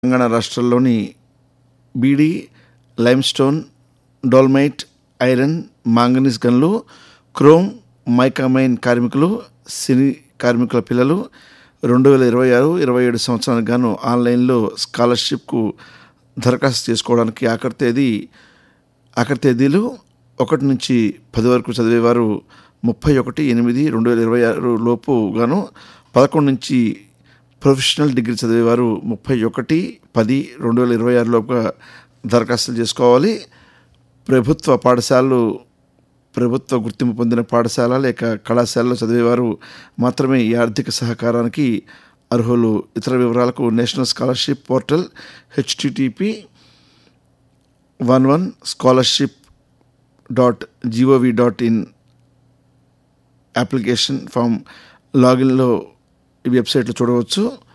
తెలంగాణ రాష్ట్రాల్లోని beedi limestone dolomite iron manganese గన్లు chrome mica mine కార్మికులు సినీ కార్మికుల పిల్లలు రెండు వేల ఇరవై ఆరు ఇరవై ఏడు సంవత్సరానికి గాను ఆన్లైన్లో స్కాలర్షిప్కు దరఖాస్తు చేసుకోవడానికి ఆఖరి తేదీ ఆఖరి తేదీలు ఒకటి నుంచి పది వరకు చదివేవారు ముప్పై ఒకటి ఎనిమిది రెండు వేల ఇరవై ఆరు లోపు గాను పదకొండు నుంచి ప్రొఫెషనల్ డిగ్రీ చదివేవారు ముప్పై ఒకటి పది రెండు వేల ఇరవై ఆరు లోపుగా దరఖాస్తులు చేసుకోవాలి ప్రభుత్వ పాఠశాలలు ప్రభుత్వ గుర్తింపు పొందిన పాఠశాల లేక కళాశాలలో చదివేవారు మాత్రమే ఈ ఆర్థిక సహకారానికి అర్హులు ఇతర వివరాలకు national scholarship portal HTTP one one scholarship dot gov dot in application form లాగిన్లో ఈ వెబ్సైట్లో చూడవచ్చు